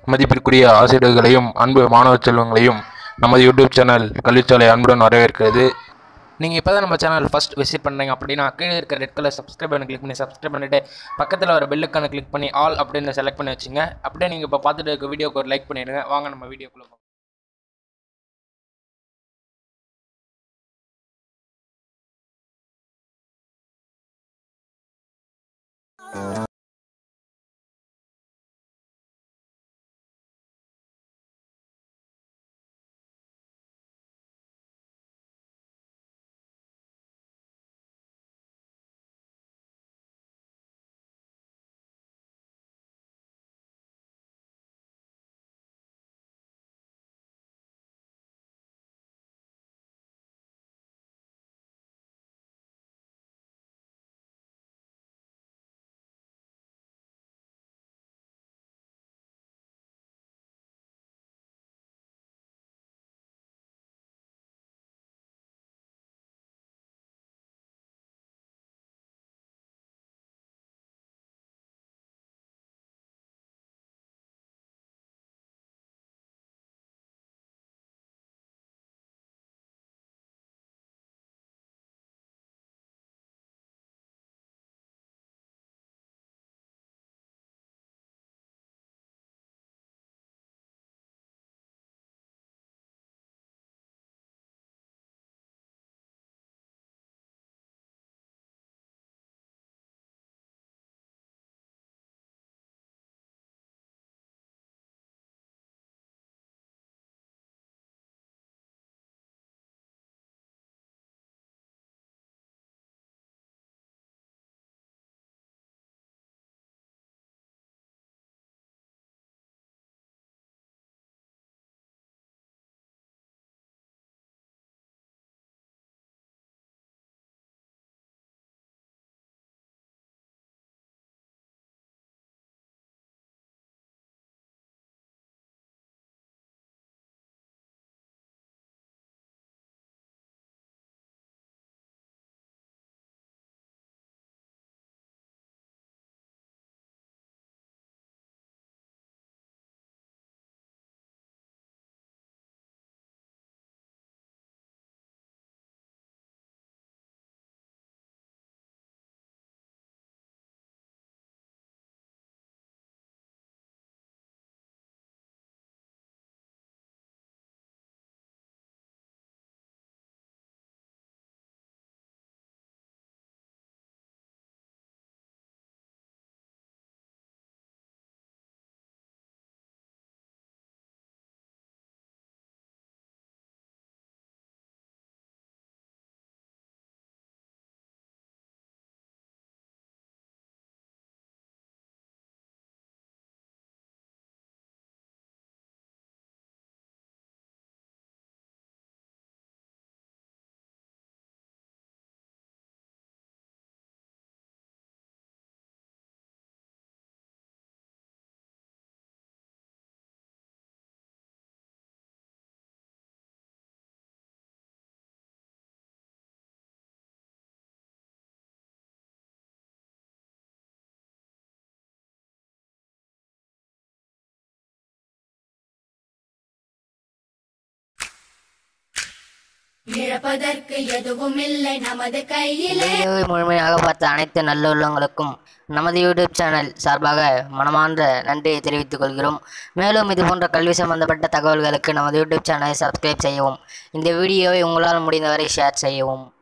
மதிப்பிற்குரிய ஆசிரியர்களையும் அன்பு மாணவ செல்வங்களையும் நமது யூடியூப் சேனல் கல்விச்சாலை அன்புடன் வரவேற்கிறது நீங்கள் இப்போ தான் நம்ம சேனல் ஃபஸ்ட் விசிட் பண்ணுறீங்க அப்படின்னா கீழே இருக்க ரெட் கலர் சப்ஸ்கிரைப் பண்ணி கிளிக் பண்ணி சப்ஸ்கிரைப் பண்ணிவிட்டு பக்கத்தில் வர பெல்லுக்கான கிளிக் பண்ணி ஆல் அப்படின்னு செலக்ட் பண்ணி வச்சுங்க அப்படியே நீங்கள் இப்போ பார்த்துட்டு இருக்க வீடியோக்கு ஒரு லைக் பண்ணிடுங்க வாங்க நம்ம வீடியோக்குள்ளே போகலாம் இழப்பதற்கு எதுவும் இல்லை நமது கையிலே வீடியோவை முழுமையாக பார்த்த அனைத்து நல்லுள்ளங்களுக்கும் நமது யூடியூப் சேனல் சார்பாக மனமார்ந்த நன்றியை தெரிவித்துக் கொள்கிறோம் மேலும் இது போன்ற கல்வி சம்பந்தப்பட்ட தகவல்களுக்கு நமது யூடியூப் சேனலை சப்ஸ்கிரைப் செய்யவும் இந்த வீடியோவை உங்களால் முடிந்தவரை ஷேர் செய்யவும்